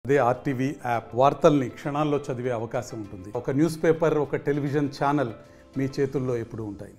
అదే RTV app వార్తల్ని క్షణాల్లో చదివే అవకాశం ఉంటుంది ఒక న్యూస్ పేపర్ ఒక టెలివిజన్ ఛానల్ మీ చేతుల్లో ఎప్పుడూ ఉంటాయి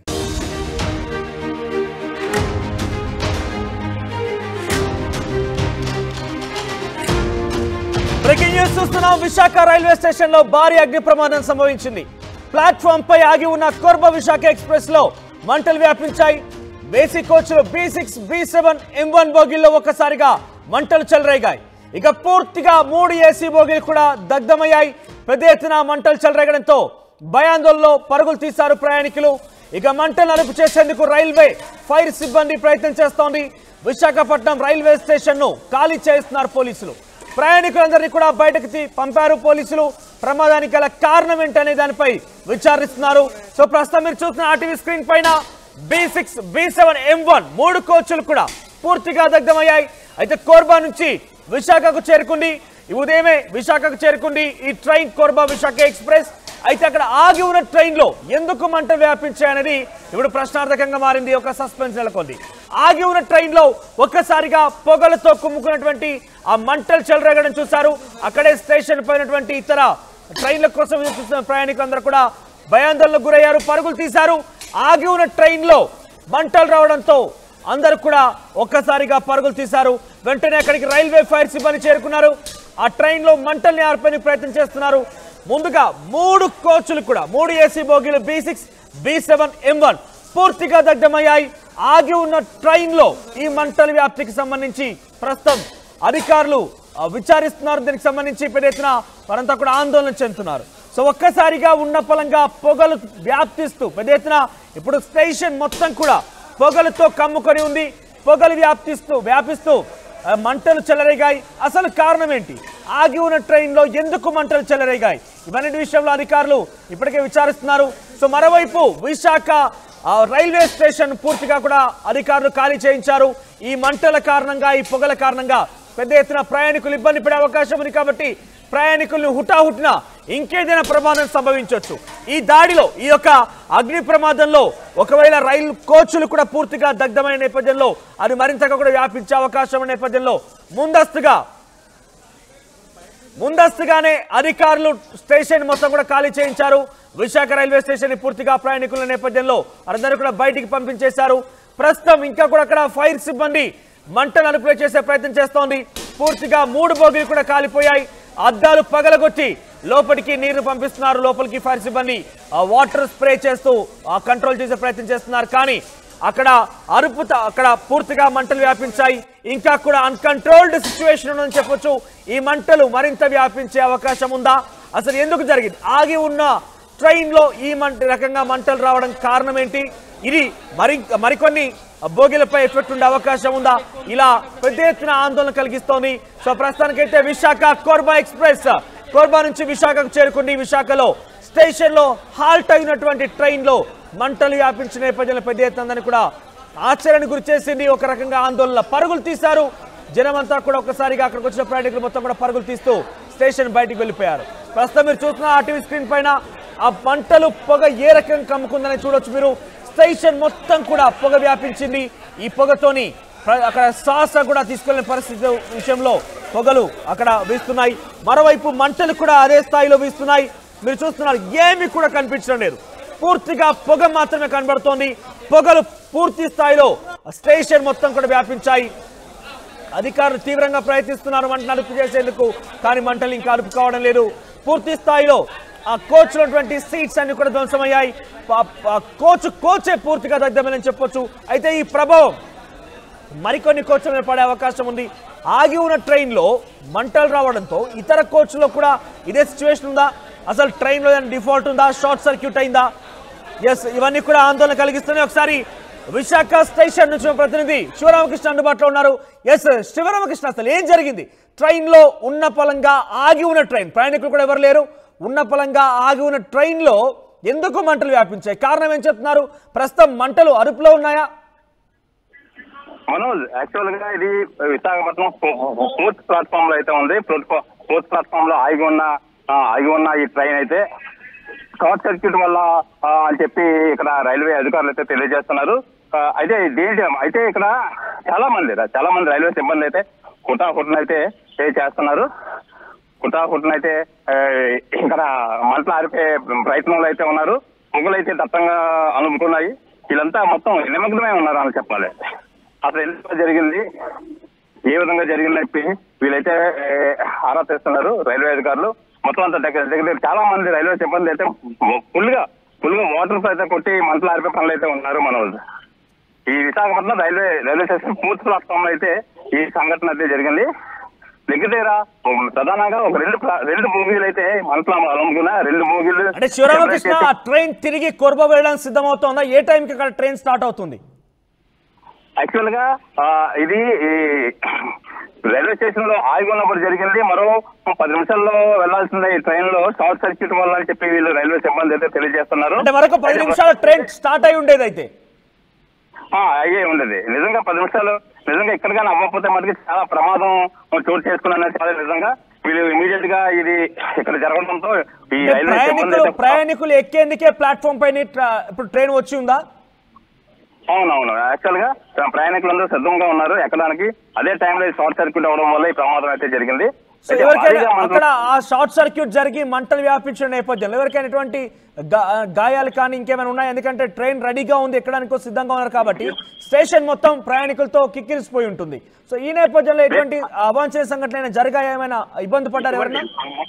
బ్రేకింగ్ న్యూస్ చూస్తున్నాం విశాఖ రైల్వే స్టేషన్ లో భారీ అగ్ని ప్రమాదం సంభవించింది ప్లాట్ఫామ్ పై ఆగి ఉన్న కోర్బా విశాఖ ఎక్స్ప్రెస్ లో మంటలు వ్యాపించాయి బేసిక్ కోచ్లు B six B seven M one బోగిల్లో ఒక్కసారిగా మంటలు చెలరేగాయి ఇక పూర్తిగా మూడు ఏసీ బోగీలు కూడా దగ్ధమయ్యాయి పెద్ద ఎత్తున మంటలు చెలరేగడంతో భయాందోళనలో పరుగులు తీశారు ప్రయాణికులు ఇక మంటలు అదుపు చేసేందుకు రైల్వే ఫైర్ సిబ్బంది ప్రయత్నం చేస్తోంది విశాఖపట్నం రైల్వే స్టేషన్ ను ఖాళీ చేస్తున్నారు పోలీసులు ప్రయాణికులందరినీ కూడా బయటకు తీ- పంపారు పోలీసులు ప్రమాదానికి గల కారణం ఏంటనే దానిపై విచారిస్తున్నారు సో ప్రస్తుతం మీరు చూస్తున్న ఆర్టీవీ స్క్రీన్ పైన B six B seven M one మూడు కోచ్లు కూడా పూర్తిగా దగ్ధమయ్యాయి అయితే కోర్బా నుంచి విశాఖకు చేరుకుంది ఈ ఉదయమే విశాఖకు చేరుకుంది ఈ ట్రైన్ కోర్బా విశాఖ ఎక్స్ప్రెస్ అయితే అక్కడ ఆగి ఉన్న ట్రైన్ లో ఎందుకు మంటలు వ్యాపించాయనేది ఇప్పుడు ప్రశ్నార్థకంగా మారింది ఒక సస్పెన్స్ నెలకొంది ఆగి ఉన్న ట్రైన్ లో ఒక్కసారిగా పొగలతో కుమ్ముకున్నటువంటి ఆ మంటలు చెలరేగడం చూశారు అక్కడే స్టేషన్ పోయినటువంటి ఇతర ట్రైన్ల కోసం ఎదురు చూస్తున్న ప్రయాణికులందరూ కూడా భయాందోళనకు గురయ్యారు పరుగులు తీశారు ఆగి ఉన్న ట్రైన్ లో మంటలు రావడంతో అందరూ కూడా ఒక్కసారిగా పరుగులు తీశారు వెంటనే అక్కడికి రైల్వే ఫైర్ సిబ్బంది చేరుకున్నారు ఆ ట్రైన్ లో మంటల్ని ఆర్పని ప్రయత్నం చేస్తున్నారు ముందుగా మూడు కోచ్లు కూడా మూడు ఏసీ బోగీలు B six B seven M one పూర్తిగా దగ్ధమయ్యాయి ఆగి ఉన్న ట్రైన్ లో ఈ మంటల వ్యాప్తికి సంబంధించి ప్రస్తుతం అధికారులు ఆ, విచారిస్తున్నారు దీనికి సంబంధించి పెద్ద ఎత్తున వారంతా కూడా ఆందోళన చెందుతున్నారు సో ఒక్కసారిగా ఉన్న పొలంగా పొగలు వ్యాప్తిస్తూ పెద్ద ఎత్తున ఇప్పుడు స్టేషన్ మొత్తం కూడా పొగలతో కమ్ముకొని ఉంది పొగలు వ్యాప్తిస్తూ వ్యాపిస్తూ ఆ, మంటలు చెలరేగాయి అసలు కారణం ఏంటి ఆగి ఉన్న ట్రైన్లో ఎందుకు మంటలు చెలరేగాయి ఇవన్నీ విషయంలో అధికారులు ఇప్పటికే విచారిస్తున్నారు సో మరోవైపు విశాఖ ఆ, రైల్వే స్టేషన్ పూర్తిగా కూడా అధికారులు ఖాళీ చేయించారు ఈ మంటల కారణంగా ఈ పొగల కారణంగా పెద్ద ఎత్తున ప్రయాణికులు ఇబ్బంది పడే అవకాశం ఉంది కాబట్టి ప్రయాణికులను హుటాహుటిన ఇంకేదైనా ప్రమాదం సంభవించవచ్చు ఈ దాడిలో ఈ యొక్క అగ్ని ప్రమాదంలో ఒకవేళ రైలు కోచ్లు కూడా పూర్తిగా దగ్ధమైన నేపథ్యంలో అది మరింతగా కూడా వ్యాపించే అవకాశం ఉన్న నేపథ్యంలో ముందస్తుగా ముందస్తుగానే అధికారులు స్టేషన్ మొత్తం కూడా ఖాళీ చేయించారు విశాఖ రైల్వే స్టేషన్ ని పూర్తిగా ప్రయాణికుల నేపథ్యంలో అందరూ కూడా బయటికి పంపించేశారు ప్రస్తుతం ఇంకా కూడా అక్కడ ఫైర్ సిబ్బంది మంటలు అదుపులో చేసే ప్రయత్నం చేస్తోంది పూర్తిగా మూడు బోగీలు కూడా కాలిపోయాయి అద్దాలు పగలగొట్టి లోపలికి నీరు పంపిస్తున్నారు లోపలికి ఫైర్ సిబ్బంది ఆ వాటర్ స్ప్రే చేస్తూ ఆ కంట్రోల్ చేసే ప్రయత్నం చేస్తున్నారు కానీ అక్కడ అరుపు త- అక్కడ పూర్తిగా మంటలు వ్యాపించాయి ఇంకా కూడా అన్కంట్రోల్డ్ సిచ్యువేషన్ ఉందని చెప్పొచ్చు ఈ మంటలు మరింత వ్యాపించే అవకాశం ఉందా అసలు ఎందుకు జరిగింది ఆగి ఉన్న ట్రైన్ లో ఈ మంట రకంగా మంటలు రావడం కారణం ఏంటి ఇది మరి మరికొన్ని బోగిలపై ఎఫెక్ట్ ఉండే అవకాశం ఉందా ఇలా పెద్ద ఎత్తున ఆందోళన కలిగిస్తోంది సో ప్రస్తుతానికైతే విశాఖ కోర్బా ఎక్స్ప్రెస్ కోర్బా నుంచి విశాఖకు చేరుకుంది విశాఖలో స్టేషన్ లో హాల్ట్ అయినటువంటి ట్రైన్ లో మంటలు వ్యాపించిన నేపథ్యంలో పెద్ద ఎత్తుందని కూడా ఆశ్చర్యానికి గురి చేసింది ఒక రకంగా ఆందోళన పరుగులు తీశారు జనమంతా కూడా ఒకసారిగా అక్కడికి వచ్చిన ప్రయాణికులు మొత్తం కూడా పరుగులు తీస్తూ స్టేషన్ బయటికి వెళ్ళిపోయారు ప్రస్తుతం మీరు చూస్తున్న ఆ టీవీ స్క్రీన్ పైన ఆ మంటలు పొగ ఏ రకంగా కమ్ముకుందని చూడొచ్చు మీరు స్టేషన్ మొత్తం కూడా పొగ వ్యాపించింది ఈ పొగతోని ప్ర- అక్కడ శ్వాస కూడా తీసుకెళ్లిన పరిస్థితి విషయంలో పొగలు అక్కడ వీస్తున్నాయి మరోవైపు మంటలు కూడా అదే స్థాయిలో వీస్తున్నాయి మీరు చూస్తున్నారు ఏమీ కూడా కనిపించడం లేదు పూర్తిగా పొగ మాత్రమే కనబడుతోంది పొగలు పూర్తి స్థాయిలో స్టేషన్ మొత్తం కూడా వ్యాపించాయి అధికారులు తీవ్రంగా ప్రయత్నిస్తున్నారు మంటలు అదుపు చేసేందుకు కానీ మంటలు ఇంకా అదుపు కావడం లేదు పూర్తి స్థాయిలో ఆ కోచ్ ఉన్నటువంటి సీట్స్ అన్ని కూడా ధ్వంసమయ్యాయి ప- ప- కోచ్ కోచే పూర్తిగా దగ్ధమని చెప్పొచ్చు అయితే ఈ ప్రభావం మరికొన్ని కోచ్ల మీద పడే అవకాశం ఉంది ఆగి ఉన్న ట్రైన్లో మంటలు రావడంతో ఇతర కోచ్లో కూడా ఇదే సిచ్యువేషన్ ఉందా అసలు ట్రైన్లో ఏదైనా డిఫాల్ట్ ఉందా షార్ట్ సర్క్యూట్ అయిందా ఎస్ ఇవన్నీ కూడా ఆందోళన కలిగిస్తున్నాయి ఒకసారి విశాఖ స్టేషన్ నుంచి మా ప్రతినిధి శివరామకృష్ణ అందుబాటులో ఉన్నారు ఎస్ శివరామకృష్ణ అసలు ఏం జరిగింది ట్రైన్లో ఉన్న పలంగా ఆగి ఉన్న ట్రైన్ ప్రయాణికులు కూడా ఎవరు లేరు ఉన్న పలంగా ఆగి ఉన్న ట్రైన్లో ఎందుకు మంటలు వ్యాపించాయి కారణం ఏం చెప్తున్నారు ప్రస్తుతం మంటలు అదుపులో ఉన్నాయా మనోజ్ యాక్చువల్ గా ఇది విశాఖపట్నం ఫోర్త్ ప్లాట్ఫామ్ లో అయితే ఉంది ఫోర్త్ ప్లాట్ఫామ్ లో ఆగి ఉన్న ఆ, ఆగి ఉన్న ఈ ట్రైన్ అయితే షార్ట్ సర్క్యూట్ వల్ల ఆ, అని చెప్పి ఇక్కడ రైల్వే అధికారులు అయితే తెలియజేస్తున్నారు ఆ, అయితే దేంటి అయితే ఇక్కడ చాలా మంది చాలా మంది రైల్వే సిబ్బంది అయితే హుటా హుటన అయితే స్టే చేస్తున్నారు కుట్రాకుట్నైతే ఆ, ఇక్కడ మంటలు ఆరిపే ప్రయత్నంలో అయితే ఉన్నారు పొగలు అయితే దట్టంగా అనుకుంటున్నాయి వీళ్ళంతా మొత్తం నిమగ్నమే ఉన్నారు అని చెప్పాలి అసలు ఎందుకు జరిగింది ఏ విధంగా జరిగిందని చెప్పి వీళ్ళైతే ఏ, ఆరా తీస్తున్నారు రైల్వే అధికారులు మొత్తం అంతా దగ్గర దగ్గర చాలా మంది రైల్వే సిబ్బంది అయితే ఫుల్ గా ఫుల్ గా వాటర్ అయితే కొట్టి మంటలు ఆరిపే పనులు అయితే ఉన్నారు మన వాళ్ళు. ఈ విశాఖపట్నం రైల్వే రైల్వే స్టేషన్ పూర్తి ప్లాట్ఫామ్ లో అయితే ఈ సంఘటన అయితే జరిగింది దగ్గర దగ్గర ప్రధానంగా ఒక రెండు ప్లా- రెండు మూవీలు అయితే మంటలు అమ్ముకున్న రెండు మూవీలు అంటే శివరామకృష్ణ ఆ ట్రైన్ తిరిగి కొరబ వెళ్ళడానికి సిద్ధమవుతోందా ఏ టైంకి అక్కడ ట్రైన్ స్టార్ట్ అవుతుంది యాక్చువల్ గా ఆ, ఇది ఈ రైల్వే స్టేషన్ లో ఆగి ఉన్నప్పుడు జరిగింది మరో పది నిమిషాల్లో వెళ్లాల్సిన ఈ ట్రైన్ లో షార్ట్ సర్క్యూట్ వల్ల అని చెప్పి వీళ్ళు రైల్వే సిబ్బంది అయితే తెలియజేస్తున్నారు అంటే మరొక పది నిమిషాల ట్రైన్ స్టార్ట్ అయి ఉండేది అయితే ఆ, అయ్యే ఉండదు నిజంగా పది నిమిషాలు నిజంగా ఎక్కడికైనా అవ్వకపోతే మనకి చాలా ప్రమాదం చోటు చేసుకున్న చాలా నిజంగా వీళ్ళు ఇమీడియట్ గా ఇది ఇక్కడ జరగడంతో ఈ అంటే రైల్వే సిబ్బంది ప్రయాణికులు అయితే- ప్రయాణికులు ఎక్కేందుకే ప్లాట్ఫామ్ పైన ట్రా- ఇప్పుడు ట్రైన్ వచ్చి ఉందా అవునవును యాక్చువల్ గా ప్రయాణికులందరూ సిద్ధంగా ఉన్నారు ఎక్కడానికి అదే టైంలో షార్ట్ సర్క్యూట్ అవడం వల్ల ఈ ప్రమాదం అయితే జరిగింది సో అయితే ఎవరికైనా భారీగా మంటలు- అక్కడ ఆ షార్ట్ సర్క్యూట్ జరిగి మంటలు వ్యాపించిన నేపథ్యంలో ఎవరికైనా ఎటువంటి గా- గాయాలు కానీ ఇంకేమైనా ఉన్నాయి ఎందుకంటే ట్రైన్ రెడీగా ఉంది ఎక్కడానికి సిద్ధంగా ఉన్నారు కాబట్టి స్టేషన్ మొత్తం ప్రయాణికులతో కిక్కిరిసిపోయి ఉంటుంది సో ఈ నేపథ్యంలో ఎటువంటి అవాంఛనీయ సంఘటనలు జరిగాయా ఏమైనా ఇబ్బంది పడ్డారు ఎవరైనా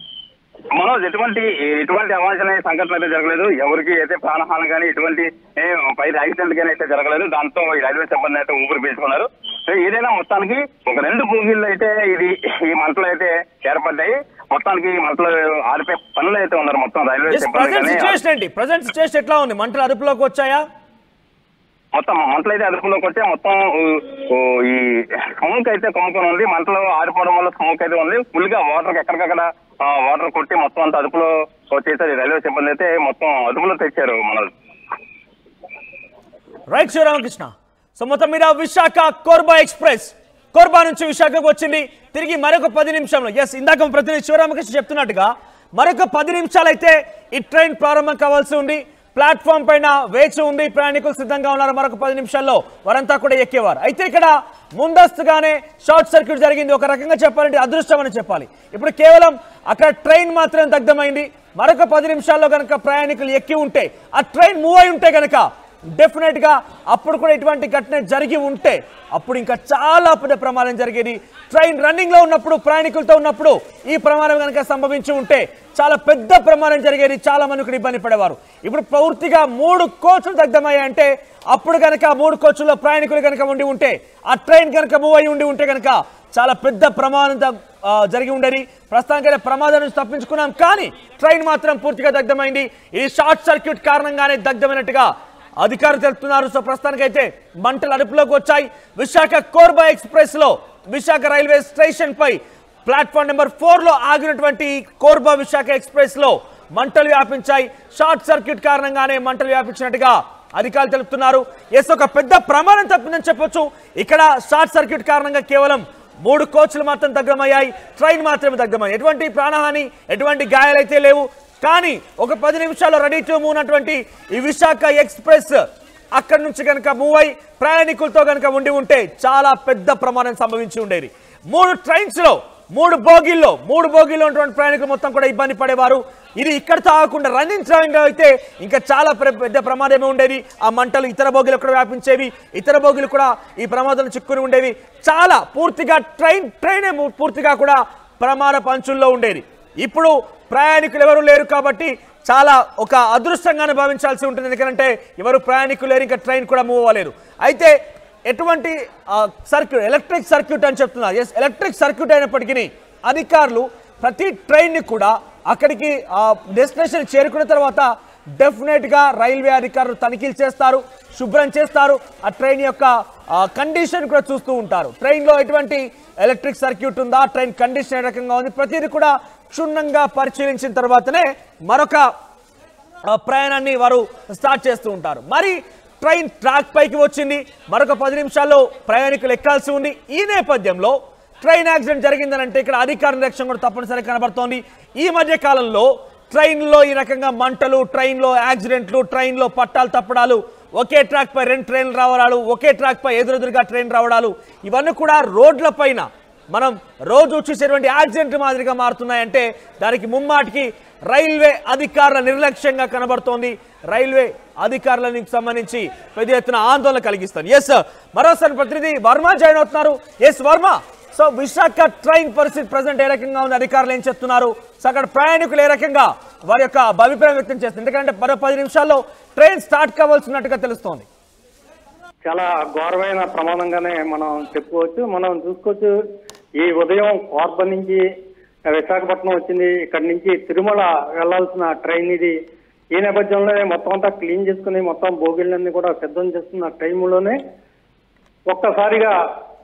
మనోజ్ ఎటువంటి ఎటువంటి అవాంఛనీయ సంఘటన అయితే జరగలేదు ఎవరికి అయితే ప్రాణహాని కానీ ఎటువంటి ఏ, పై యాక్సిడెంట్ కానీ అయితే జరగలేదు దాంతో ఈ రైల్వే సిబ్బంది అయితే ఊపిరి పీల్చుకున్నారు సో ఏదైనా మొత్తానికి ఒక రెండు భూమిల్లో అయితే ఇది ఈ మంటలు అయితే ఏర్పడ్డాయి మొత్తానికి ఈ మంటలు ఆరిపే పనులు అయితే ఉన్నారు మొత్తం రైల్వే సిబ్బంది ప్రజెంట్ కానీ సిచ్యువేషన్ ఏంటి ప్రజెంట్ సిచ్యువేషన్ ఎట్లా ఉంది మంటలు అదుపులోకి వచ్చాయా మొత్తం మంటలు అయితే అదుపులోకి వచ్చే మొత్తం ఊ- ఊ ఈ స్మోక్ అయితే కొమ్ముకొని ఉంది మంటలు ఆరిపోవడం వల్ల స్మోక్ అయితే ఉంది ఫుల్ గా వాటర్ ఎక్కడికక్కడ ఆ, వాటర్ కొట్టి మొత్తం అంతా అదుపులో వచ్చేసరి రైల్వే సిబ్బంది అయితే మొత్తం అదుపులో తెచ్చారు మన రైట్ శివరామకృష్ణ సో మొత్తం మీద విశాఖ కోర్బా ఎక్స్ప్రెస్ కోర్బా నుంచి విశాఖకు వచ్చింది తిరిగి మరొక పది నిమిషంలో ఎస్ ఇందాక ప్రతినిధి శివరామకృష్ణ చెప్తున్నట్టుగా మరొక పది నిమిషాలైతే ఈ ట్రైన్ ప్రారంభం కావాల్సి ఉంది ప్లాట్ఫామ్ పైన వేచి ఉంది ప్రయాణికులు సిద్ధంగా ఉన్నారు మరొక పది నిమిషాల్లో వారంతా కూడా ఎక్కేవారు అయితే ఇక్కడ ముందస్తుగానే షార్ట్ సర్క్యూట్ జరిగింది ఒక రకంగా చెప్పాలంటే అదృష్టం అని చెప్పాలి ఇప్పుడు కేవలం అక్కడ ట్రైన్ మాత్రం దగ్ధమైంది మరొక పది నిమిషాల్లో కనుక ప్రయాణికులు ఎక్కి ఉంటే ఆ ట్రైన్ మూవ్ అయి ఉంటే కనుక డెఫినెట్ గా అప్పుడు కూడా ఇటువంటి ఘటన జరిగి ఉంటే అప్పుడు ఇంకా చాలా పెద్ద ప్రమాదం జరిగేది ట్రైన్ రన్నింగ్ లో ఉన్నప్పుడు ప్రయాణికులతో ఉన్నప్పుడు ఈ ప్రమాదం కనుక సంభవించి ఉంటే చాలా పెద్ద ప్రమాదం జరిగేది చాలా మంది కూడా ఇబ్బంది పడేవారు ఇప్పుడు పూర్తిగా మూడు కోచ్లు దగ్ధమయ్యాయంటే అప్పుడు కనుక ఆ మూడు కోచ్ల్లో ప్రయాణికులు కనుక ఉండి ఉంటే ఆ ట్రైన్ కనుక మూవ్ అయి ఉండి ఉంటే కనుక చాలా పెద్ద ప్రమాదం ద- ఆ, జరిగి ఉండేది ప్రస్తుతానికైతే ప్రమాదం నుంచి తప్పించుకున్నాం కానీ ట్రైన్ మాత్రం పూర్తిగా దగ్ధమైంది ఈ షార్ట్ సర్క్యూట్ కారణంగానే దగ్ధమైనట్టుగా అధికారులు తెలుపుతున్నారు సో ప్రస్తుతానికైతే మంటలు అదుపులోకి వచ్చాయి విశాఖ కోర్బా ఎక్స్ప్రెస్ లో విశాఖ రైల్వే స్టేషన్ పై ప్లాట్ఫామ్ నెంబర్ ఫోర్ లో ఆగినటువంటి ఈ కోర్బా విశాఖ ఎక్స్ప్రెస్ లో మంటలు వ్యాపించాయి షార్ట్ సర్క్యూట్ కారణంగానే మంటలు వ్యాపించినట్టుగా అధికారులు తెలుపుతున్నారు ఎస్ ఒక పెద్ద ప్రమాదం తప్పిందని చెప్పొచ్చు ఇక్కడ షార్ట్ సర్క్యూట్ కారణంగా కేవలం మూడు కోచ్లు మాత్రం దగ్ధమయ్యాయి ట్రైన్ మాత్రమే దగ్ధమయ్యాయి ఎటువంటి ప్రాణహాని ఎటువంటి గాయాలైతే లేవు కానీ ఒక పది నిమిషాల్లో రెడీ టు మూవ్ ఉన్నటువంటి ఈ విశాఖ ఎక్స్ప్రెస్ అక్కడి నుంచి కనుక మూవ్ అయి ప్రయాణికులతో కనుక ఉండి ఉంటే చాలా పెద్ద ప్రమాదం సంభవించి ఉండేది మూడు ట్రైన్స్ లో మూడు బోగీల్లో మూడు బోగీల్లో ఉన్నటువంటి ప్రయాణికులు మొత్తం కూడా ఇబ్బంది పడేవారు ఇది ఇక్కడితో ఆగకుండా రన్నింగ్ ట్రైన్ అయితే ఇంకా చాలా ప్ర- పెద్ద ప్రమాదమే ఉండేది ఆ మంటలు ఇతర బోగీలు కూడా వ్యాపించేవి ఇతర బోగీలు కూడా ఈ ప్రమాదం చిక్కుని ఉండేవి చాలా పూర్తిగా ట్రైన్ ట్రైనే ము- పూర్తిగా కూడా ప్రమాద పంచుల్లో ఉండేది ఇప్పుడు ప్రయాణికులు ఎవరు లేరు కాబట్టి చాలా ఒక అదృష్టంగానే భావించాల్సి ఉంటుంది ఎందుకంటే ఎవరు ప్రయాణికులు లేరు ఇంకా ట్రైన్ కూడా మూవ్ అవ్వలేదు అయితే ఎటువంటి సర్క్యూట్ ఎలక్ట్రిక్ సర్క్యూట్ అని చెప్తున్నారు ఎస్ ఎలక్ట్రిక్ సర్క్యూట్ అయినప్పటికీ అధికారులు ప్రతి ట్రైన్ని కూడా అక్కడికి డెస్టినేషన్ చేరుకున్న తర్వాత డెఫినెట్ గా రైల్వే అధికారులు తనిఖీలు చేస్తారు శుభ్రం చేస్తారు ఆ ట్రైన్ యొక్క కండిషన్ కూడా చూస్తూ ఉంటారు ట్రైన్ లో ఎటువంటి ఎలక్ట్రిక్ సర్క్యూట్ ఉందా ట్రైన్ కండిషన్ ఏ రకంగా ఉంది ప్రతిదీ కూడా క్షుణ్ణంగా పరిశీలించిన తర్వాతనే మరొక ఆ, ప్రయాణాన్ని వారు స్టార్ట్ చేస్తూ ఉంటారు మరి ట్రైన్ ట్రాక్ పైకి వచ్చింది మరొక పది నిమిషాల్లో ప్రయాణికులు ఎక్కాల్సి ఉంది ఈ నేపథ్యంలో ట్రైన్ యాక్సిడెంట్ జరిగిందనంటే ఇక్కడ అధికార నిరీక్షణ కూడా తప్పనిసరిగా కనబడుతోంది ఈ మధ్య కాలంలో ట్రైన్లో ఈ రకంగా మంటలు ట్రైన్లో యాక్సిడెంట్లు ట్రైన్లో పట్టాలు తప్పడాలు ఒకే ట్రాక్ పై రెండు ట్రైన్లు రావడాలు ఒకే ట్రాక్ పై ఎదురెదురుగా ట్రైన్ రావడాలు ఇవన్నీ కూడా రోడ్ల పైన మనం రోజు చూసేటువంటి యాక్సిడెంట్ మాదిరిగా మారుతున్నాయంటే దానికి ముమ్మాటికి రైల్వే అధికారుల నిర్లక్ష్యంగా కనబడుతోంది రైల్వే అధికారులకు సంబంధించి పెద్ద ఎత్తున ఆందోళన కలిగిస్తుంది ఎస్ మరోసారి ప్రతినిధి వర్మ జాయిన్ అవుతున్నారు S Varma so Visakha train పరిస్థితి ప్రజెంట్ ఏ రకంగా ఉంది అధికారులు ఏం చెప్తున్నారు సో అక్కడ ప్రయాణికులు ఏ రకంగా వారి యొక్క అభిప్రాయం వ్యక్తం చేస్తుంది ఎందుకంటే మరో పది నిమిషాల్లో ట్రైన్ స్టార్ట్ కావాల్సినట్టుగా తెలుస్తోంది చాలా ఘోరమైన ప్రమాదంగానే మనం చెప్పుకోవచ్చు మనం చూసుకోవచ్చు ఈ ఉదయం కార్బన్ నుంచి విశాఖపట్నం వచ్చింది ఇక్కడి నుంచి తిరుమల వెళ్లాల్సిన ట్రైన్ ఇది ఈ నేపథ్యంలోనే మొత్తం అంతా క్లీన్ చేసుకుని మొత్తం బోగిళ్ళన్నీ కూడా సిద్ధం చేస్తున్న టైంలోనే ఒక్కసారిగా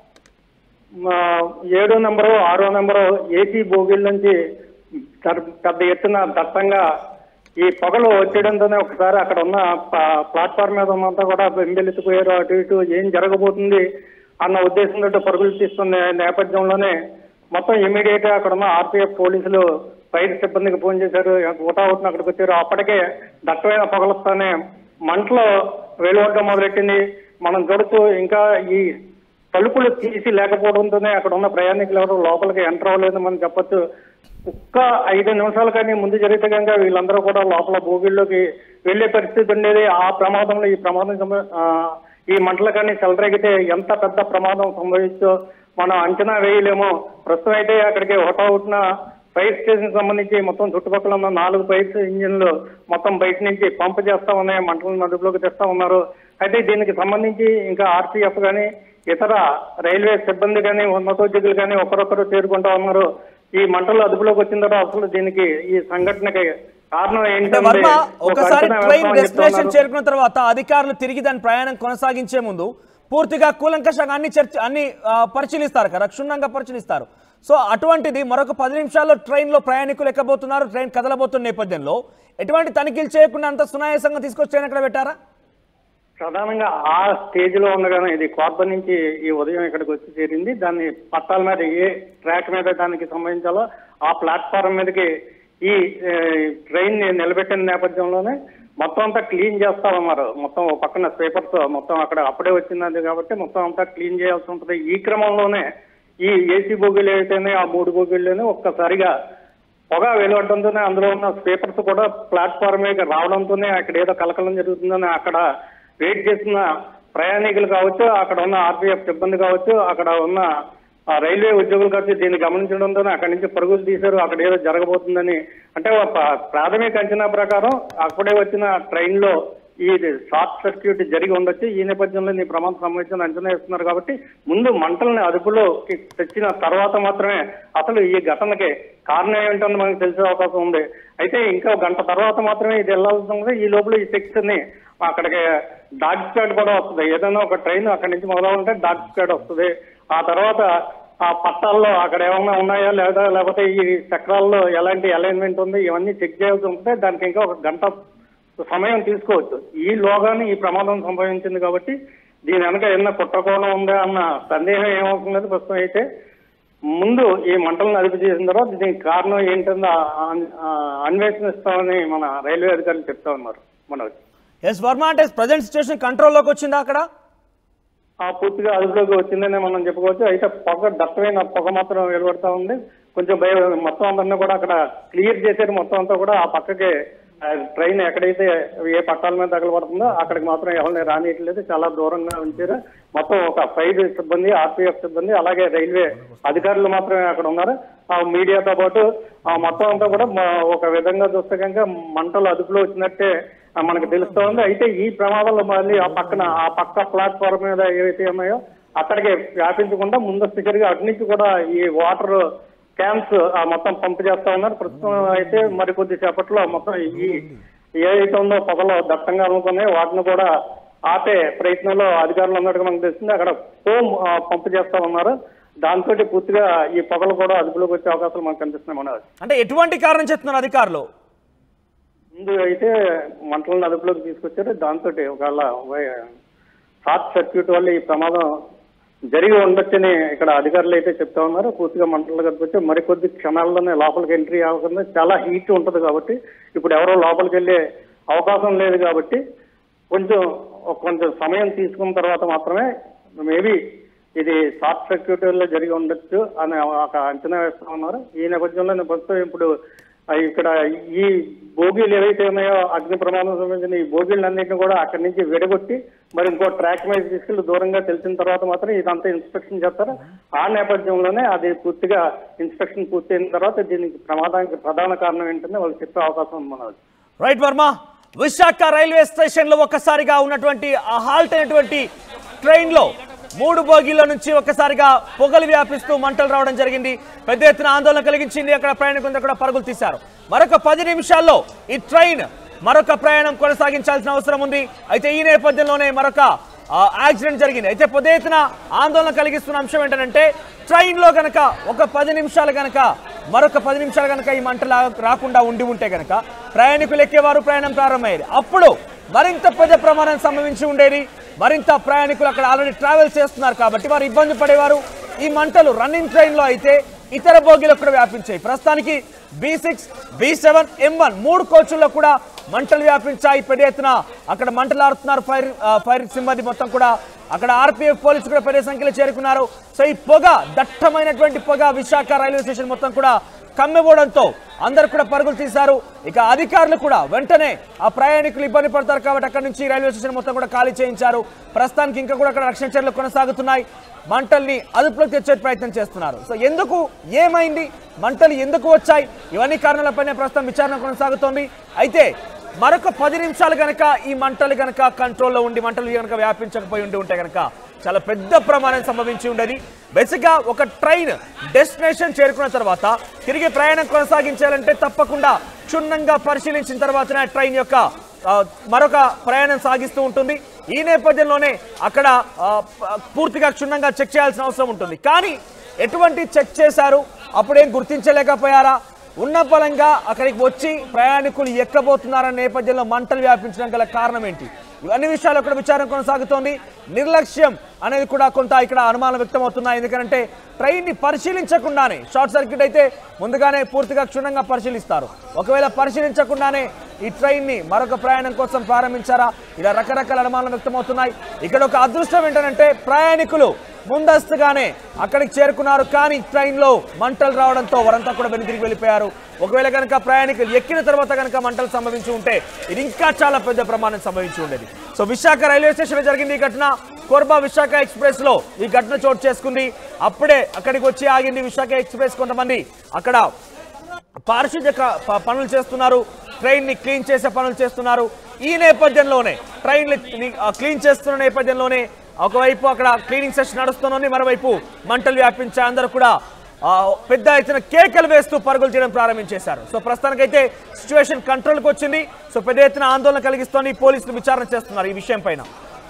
మా ఏడో నెంబరు ఆరో నెంబరు ఏసీ బోగిల నుంచి పెద్ద- పెద్ద ఎత్తున దట్టంగా ఈ పొగలు వచ్చేయడంతోనే ఒకసారి అక్కడ ఉన్న ప- ప్లాట్ఫామ్ మీద ఉన్నంతా కూడా బెంబెలెత్తిపోయారు అటు ఇటు ఏం జరగబోతుంది అన్న ఉద్దేశంతో పరుగులు తీస్తున్న నేపథ్యంలోనే మొత్తం ఇమీడియట్ గా అక్కడ ఉన్న ఆర్పీఎఫ్ పోలీసులు ఫైర్ సిబ్బందికి ఫోన్ చేశారు ఊటావుతున్న అక్కడికి వచ్చారు అప్పటికే దట్టమైన పొగలతోనే మంటలు వెలువడడం మొదలెట్టింది మనం చూడొచ్చు ఇంకా ఈ తలుపులు తీసి లేకపోవడంతోనే అక్కడ ఉన్న ప్రయాణికులు ఎవరు లోపలికి ఎంటర్ అవ్వలేదు మనం చెప్పొచ్చు ఒక్క ఐదు నిమిషాల కానీ ముందు జరిగితే కనుక వీళ్ళందరూ కూడా లోపల భూగిల్లోకి వెళ్లే పరిస్థితి ఉండేది ఆ ప్రమాదంలో ఈ ప్రమాదం సంభ- ఆ, ఈ మంటలు కానీ చెలరేగితే ఎంత పెద్ద ప్రమాదం సంభవించో మనం అంచనా వేయలేము ప్రస్తుతం అయితే అక్కడికి ఒకటవుతున్న ఫైర్ స్టేషన్ సంబంధించి మొత్తం చుట్టుపక్కల ఉన్న నాలుగు ఫైర్ ఇంజిన్లు మొత్తం బయట నుంచి పంప్ చేస్తా ఉన్నాయి మంటలను అదుపులోకి తెస్తా ఉన్నారు అయితే దీనికి సంబంధించి ఇంకా ఆర్పీఎఫ్ కానీ ఇతర రైల్వే సిబ్బంది కానీ ఉన్నతోద్యోగులు కానీ ఒకరొకరు చేరుకుంటా ఉన్నారు ఈ మంటలు అదుపులోకి వచ్చిన తర్వాత అసలు దీనికి ఈ సంఘటనకి కారణం అంటే ఏంటంటే వర్మ ఒక ఒకసారి అంచనా ట్రైన్ వేస్తామని డెస్టినేషన్ చెప్తున్నారు. చేరుకున్న తర్వాత అధికారులు తిరిగి దాని ప్రయాణం కొనసాగించే ముందు పూర్తిగా కూలంకషంగా అన్ని చర్చ అన్ని ఆ, పరిశీలిస్తారు కదా క్షుణ్ణంగా పరిశీలిస్తారు సో అటువంటిది మరొక పది నిమిషాల్లో ట్రైన్ లో ప్రయాణికులు ఎక్కబోతున్నారు ట్రైన్ కదలబోతున్న నేపథ్యంలో ఎటువంటి తనిఖీలు చేయకుండా అంత సునాయాసంగా తీసుకొచ్చి ట్రైన్ అక్కడ పెట్టారా ప్రధానంగా ఆ స్టేజ్ లో ఉండగానే ఇది కార్బన్ నుంచి ఈ ఉదయం ఇక్కడికి వచ్చి చేరింది దాన్ని పట్టాల మీద ఏ ట్రాక్ మీద దానికి సంబంధించాలో ఆ ప్లాట్ఫారం మీదకి ఈ ఏ, ట్రైన్ ని నిలబెట్టిన నేపథ్యంలోనే మొత్తం అంతా క్లీన్ చేస్తా ఉన్నారు మొత్తం ఓ పక్కన స్వీపర్స్ మొత్తం అక్కడ అప్పుడే వచ్చింది కాబట్టి మొత్తం అంతా క్లీన్ చేయాల్సి ఉంటుంది ఈ క్రమంలోనే ఈ ఏసీ బోగీలు ఏవైతేనే ఆ మూడు బోగీల్లోనే ఒక్కసారిగా పొగ వెలువడంతోనే అందులో ఉన్న స్పీకర్స్ కూడా ప్లాట్ఫామ్ మీద రావడంతోనే అక్కడ ఏదో కలకలం జరుగుతుందని అక్కడ వెయిట్ చేస్తున్న ప్రయాణికులు కావచ్చు అక్కడ ఉన్న ఆర్పీఎఫ్ సిబ్బంది కావచ్చు అక్కడ ఉన్న ఆ, రైల్వే ఉద్యోగులు కావచ్చు దీన్ని గమనించడంతోనే అక్కడి నుంచి పరుగులు తీశారు అక్కడ ఏదో జరగబోతుందని అంటే ఒక ప్రా- ప్రాథమిక అంచనా ప్రకారం అప్పుడే వచ్చిన ట్రైన్ లో ఈ షార్ట్ సర్క్యూట్ జరిగి ఉండొచ్చు ఈ నేపథ్యంలో ఈ ప్రమాదం సంబంధించిన అంచనా ఇస్తున్నారు కాబట్టి ముందు మంటల్ని అదుపులోకి తెచ్చిన తర్వాత మాత్రమే అసలు ఈ ఘటనకి కారణం ఏంటో మనకు తెలిసే అవకాశం ఉంది అయితే ఇంకా ఒక గంట తర్వాత మాత్రమే ఇది వెళ్లాల్సి ఉంది ఈ లోపల ఈ సెక్షన్ ని అక్కడికి డాగ్ స్క్వాడ్ కూడా వస్తుంది ఏదైనా ఒక ట్రైన్ అక్కడి నుంచి మొదలవుంటే డాగ్ స్క్వాడ్ వస్తుంది ఆ తర్వాత ఆ పట్టాల్లో అక్కడ ఏమైనా ఉన్నాయా లేదా లేకపోతే ఈ చక్రాల్లో ఎలాంటి అలైన్మెంట్ ఉంది ఇవన్నీ చెక్ చేయాల్సి ఉంటే దానికి ఇంకా ఒక గంట సమయం తీసుకోవచ్చు ఈ లోగానే ఈ ప్రమాదం సంభవించింది కాబట్టి దీని వెనక ఏమన్నా కుట్రకోణం ఉందా అన్న సందేహం ఏమవుతుంది లేదు ప్రస్తుతం అయితే ముందు ఈ మంటలను అదుపు చేసిన తర్వాత దీనికి కారణం ఏంటందో ఆ- ఆ అన్వేషణిస్తామని మన రైల్వే అధికారులు చెప్తా ఉన్నారు మనోజ్ ఎస్ వర్మ అంటే ప్రజెంట్ సిచ్యువేషన్ కంట్రోల్లోకి వచ్చిందా అక్కడ ఆ పూర్తిగా అదుపులోకి వచ్చిందనే మనం చెప్పుకోవచ్చు అయితే పొగ దట్టమైన పొగ మాత్రం వెలువడతా ఉంది కొంచెం భయం మొత్తం అందరినీ కూడా అక్కడ క్లియర్ చేశారు మొత్తం అంతా కూడా ఆ పక్కకి ఆ, ట్రైన్ ఎక్కడైతే ఏ పట్టాల మీద తగలబడుతుందో అక్కడికి మాత్రం ఎవరిని రానియట్లేదు చాలా దూరంగా ఉంచారు మొత్తం ఒక ఫైర్ సిబ్బంది ఆర్పీఎఫ్ సిబ్బంది అలాగే రైల్వే అధికారులు మాత్రమే అక్కడ ఉన్నారు ఆ మీడియాతో పాటు ఆ మొత్తం అంతా కూడా మ- ఒక విధంగా చూస్తే కనుక మంటలు అదుపులో వచ్చినట్టే ఆ, మనకు తెలుస్తా ఉంది అయితే ఈ ప్రమాదంలో మళ్ళీ ఆ పక్కన ఆ పక్క ప్లాట్ఫామ్ మీద ఏవైతే ఉన్నాయో అక్కడికి వ్యాపించకుండా ముందస్తు చర్యగా అటు నుంచి కూడా ఈ వాటర్ క్యాన్స్ ఆ మొత్తం పంప్ చేస్తా ఉన్నారు ప్రస్తుతం అయితే మరి కొద్ది సేపట్లో మొత్తం ఈ ఏదైతే ఉందో పొగలో దట్టంగా అనుకున్నాయి వాటిని కూడా ఆపే ప్రయత్నంలో అధికారులు ఉన్నట్టుగా మనకు తెలిసింది అక్కడ ఫోమ్ ఆ, పంప్ చేస్తా ఉన్నారు దాంతో పూర్తిగా ఈ పొగలు కూడా అదుపులోకి వచ్చే అవకాశాలు మనకు కనిపిస్తున్నాయి మనోజ్ అంటే ఎటువంటి కారణం చెప్తున్నారు అధికారులు ముందు అయితే మంటలను అదుపులోకి తీసుకొచ్చారు దాంతో ఒకవేళ వై- షార్ట్ సర్క్యూట్ వల్ల ఈ ప్రమాదం జరిగి ఉండొచ్చని ఇక్కడ అధికారులు అయితే చెప్తా ఉన్నారు పూర్తిగా మంటలు కనిపించి మరికొద్ది క్షణాల్లోనే లోపలికి ఎంట్రీ అవ్వకుండా చాలా హీట్ ఉంటది కాబట్టి ఇప్పుడు ఎవరో లోపలికి వెళ్ళే అవకాశం లేదు కాబట్టి కొంచెం ఒక కొంచెం సమయం తీసుకున్న తర్వాత మాత్రమే మేబీ ఇది షార్ట్ సర్క్యూట్ వల్ల జరిగి ఉండొచ్చు అని ఒక అంచనా వేస్తా ఉన్నారు ఈ నేపథ్యంలో ప్రస్తుతం ఇప్పుడు ఆ, ఇక్కడ ఈ బోగీలు ఏవైతే ఉన్నాయో అగ్ని ప్రమాదం సంబంధించిన ఈ బోగీలన్నింటినీ కూడా అక్కడి నుంచి విడగొట్టి మరి ఇంకో ట్రాక్ మీద తీసుకెళ్లి దూరంగా తెలిసిన తర్వాత మాత్రం ఇదంతా ఇన్స్పెక్షన్ చేస్తారు ఆ నేపథ్యంలోనే అది పూర్తిగా ఇన్స్పెక్షన్ పూర్తయిన తర్వాత దీనికి ప్రమాదానికి ప్రధాన కారణం ఏంటంటే వాళ్ళు చెప్పే అవకాశం ఉంది Manoj right Varma Visakha railway station లో ఒక్కసారిగా ఉన్నటువంటి ఆ హాల్ట్ అయినటువంటి ట్రైన్ లో మూడు బోగీల నుంచి ఒక్కసారిగా పొగలు వ్యాపిస్తూ మంటలు రావడం జరిగింది పెద్ద ఎత్తున ఆందోళన కలిగించింది అక్కడ ప్రయాణికులందరూ కూడా పరుగులు తీశారు మరొక పది నిమిషాల్లో ఈ ట్రైన్ మరొక ప్రయాణం కొనసాగించాల్సిన అవసరం ఉంది అయితే ఈ నేపథ్యంలోనే మరొక ఆ, యాక్సిడెంట్ జరిగింది అయితే పెద్ద ఎత్తున ఆందోళన కలిగిస్తున్న అంశం ఏంటంటే ట్రైన్ లో గనక ఒక పది నిమిషాలు గనక మరొక పది నిమిషాలు గనక ఈ మంట లా- రాకుండా ఉండి ఉంటే గనక ప్రయాణికులు ఎక్కేవారు ప్రయాణం ప్రారంభమయ్యేది అప్పుడు మరింత పెద్ద ప్రమాదం సంభవించి ఉండేది మరింత ప్రయాణికులు అక్కడ ఆల్రెడీ ట్రావెల్ చేస్తున్నారు కాబట్టి వారు ఇబ్బంది పడేవారు ఈ మంటలు రన్నింగ్ ట్రైన్ లో అయితే ఇతర బోగీలకు కూడా వ్యాపించాయి ప్రస్తుతానికి B six B seven M one మూడు కోచుల్లో కూడా మంటలు వ్యాపించాయి పెద్ద ఎత్తున అక్కడ మంటలు ఆడుతున్నారు ఫైర్ ఆ, ఫైర్ సిబ్బంది మొత్తం కూడా అక్కడ ఆర్పిఎఫ్ పోలీసులు కూడా పెద్ద సంఖ్యలో చేరుకున్నారు సో ఈ పొగ దట్టమైనటువంటి పొగ విశాఖ రైల్వే స్టేషన్ మొత్తం కూడా కమ్మిపోవడంతో అందరు కూడా పరుగులు తీశారు ఇక అధికారులు కూడా వెంటనే ఆ ప్రయాణికులు ఇబ్బంది పడతారు కాబట్టి అక్కడ నుంచి రైల్వే స్టేషన్ మొత్తం కూడా ఖాళీ చేయించారు ప్రస్తుతానికి ఇంకా కూడా అక్కడ రక్షణ చర్యలు కొనసాగుతున్నాయి మంటల్ని అదుపులోకి తెచ్చే ప్రయత్నం చేస్తున్నారు సో ఎందుకు ఏమైంది మంటలు ఎందుకు వచ్చాయి ఇవన్నీ కారణాలపైన ప్రస్తుతం విచారణ కొనసాగుతోంది అయితే మరొక పది నిమిషాలు గనక ఈ మంటలు గనక కంట్రోల్లో ఉండి మంటలు గనక వ్యాపించకపోయి ఉండి ఉంటే గనక చాలా పెద్ద ప్రమాదం సంభవించి ఉండేది బేసిక్గా ఒక ట్రైన్ డెస్టినేషన్ చేరుకున్న తర్వాత తిరిగి ప్రయాణం కొనసాగించాలంటే తప్పకుండా క్షుణ్ణంగా పరిశీలించిన తర్వాతనే ఆ ట్రైన్ యొక్క ఆ, మరొక ప్రయాణం సాగిస్తూ ఉంటుంది ఈ నేపథ్యంలోనే అక్కడ ఆ, ప- పూర్తిగా క్షుణ్ణంగా చెక్ చేయాల్సిన అవసరం ఉంటుంది కానీ ఎటువంటి చెక్ చేశారు అప్పుడేం గుర్తించలేకపోయారా ఉన్న బలంగా అక్కడికి వచ్చి ప్రయాణికులు ఎక్కబోతున్నారన్న నేపథ్యంలో మంటలు వ్యాపించడం గల కారణం ఏంటి ఇవన్నీ విషయాలు కూడా విచారణ కొనసాగుతోంది నిర్లక్ష్యం అనేది కూడా కొంత ఇక్కడ అనుమానం వ్యక్తమవుతున్నాయి ఎందుకంటే ట్రైన్ ని పరిశీలించకుండానే షార్ట్ సర్క్యూట్ అయితే ముందుగానే పూర్తిగా క్షుణ్ణంగా పరిశీలిస్తారు ఒకవేళ పరిశీలించకుండానే ఈ ట్రైన్ ని మరొక ప్రయాణం కోసం ప్రారంభించారా ఇలా రకరకాల అనుమానాలు వ్యక్తమవుతున్నాయి ఇక్కడ ఒక అదృష్టం ఏంటంటే ప్రయాణికులు ముందస్తుగానే అక్కడికి చేరుకున్నారు కానీ ట్రైన్ లో మంటలు రావడంతో వారంతా కూడా వెనుతిరిగి వెళ్ళిపోయారు ఒకవేళ కనుక ప్రయాణికులు ఎక్కిన తర్వాత కనుక మంటలు సంభవించి ఉంటే ఇది ఇంకా చాలా పెద్ద ప్రమాదం సంభవించి ఉండేది సో విశాఖ రైల్వే స్టేషన్ లో జరిగింది ఈ ఘటన కోర్బా విశాఖ ఎక్స్ప్రెస్ లో ఈ ఘటన చోటు చేసుకుంది అప్పుడే అక్కడికి వచ్చి ఆగింది విశాఖ ఎక్స్ప్రెస్ కొంతమంది అక్కడ పారిశుద్ధ్య క- ప- పనులు చేస్తున్నారు ట్రైన్ ని క్లీన్ చేసే పనులు చేస్తున్నారు ఈ నేపథ్యంలోనే ట్రైన్ క్లీన్ చేస్తున్న నేపథ్యంలోనే ఒకవైపు అక్కడ క్లీనింగ్ సెషన్ నడుస్తుంది మరోవైపు మంటలు వ్యాపించే అందరూ కూడా ఆ, పెద్ద ఎత్తున కేకలు వేస్తూ పరుగులు చేయడం ప్రారంభించేశారు సో ప్రస్తుతానికైతే సిచ్యువేషన్ కంట్రోల్కి వచ్చింది సో పెద్ద ఎత్తున ఆందోళన కలిగిస్తోంది పోలీసులు విచారణ చేస్తున్నారు ఈ విషయం పైన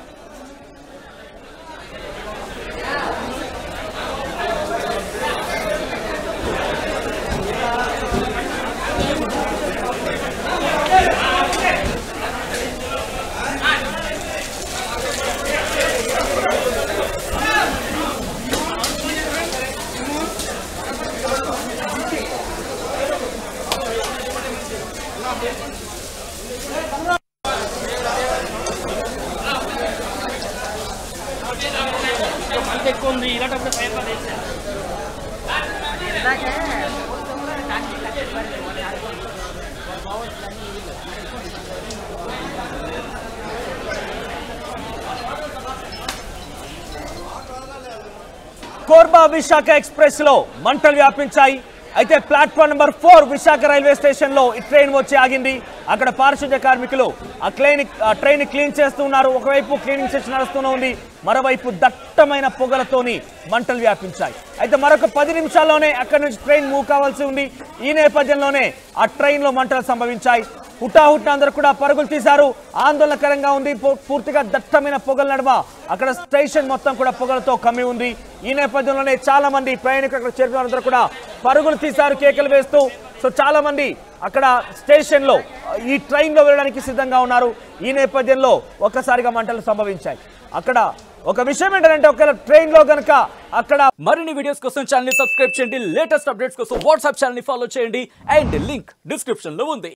కోర్బా విశాఖ ఎక్స్ప్రెస్ లో మంటలు వ్యాపించాయి అయితే platform number four Visakha railway station లో ఈ ట్రైన్ వచ్చి ఆగింది అక్కడ పారిశుద్ధ్య కార్మికులు ఆ క్లైన్ ఆ ట్రైన్ క్లీన్ చేస్తూ ఉన్నారు ఒకవైపు క్లీనింగ్ సెషన్ నడుస్తూనే ఉంది మరోవైపు దట్టమైన పొగలతోని మంటలు వ్యాపించాయి అయితే మరొక పది నిమిషాల్లోనే అక్కడి నుంచి ట్రైన్ మూవ్ కావాల్సి ఉంది ఈ నేపథ్యంలోనే ఆ ట్రైన్ లో మంటలు సంభవించాయి హుటాహుట్న అందరూ కూడా పరుగులు తీశారు ఆందోళనకరంగా ఉంది పూ- పూర్తిగా దట్టమైన పొగల నడుమ అక్కడ స్టేషన్ మొత్తం కూడా పొగలతో కమ్మి ఉంది ఈ నేపథ్యంలోనే చాలా మంది ప్రయాణికులు అక్కడ చేరుకున్న అందరూ కూడా పరుగులు తీశారు కేకలు వేస్తూ సో చాలా మంది అక్కడ స్టేషన్ లో ఈ ట్రైన్ లో వెళ్ళడానికి సిద్ధంగా ఉన్నారు ఈ నేపథ్యంలో ఒక్కసారిగా మంటలు సంభవించాయి అక్కడ ఒక విషయం ఏంటంటే ఒకవేళ ట్రైన్ లో గనక అక్కడ మరిన్ని వీడియోస్ కోసం ఛానల్ ని సబ్స్క్రైబ్ చేయండి లేటెస్ట్ అప్డేట్స్ కోసం వాట్సాప్ ఛానల్ ని ఫాలో చేయండి అండ్ లింక్ డిస్క్రిప్షన్ లో ఉంది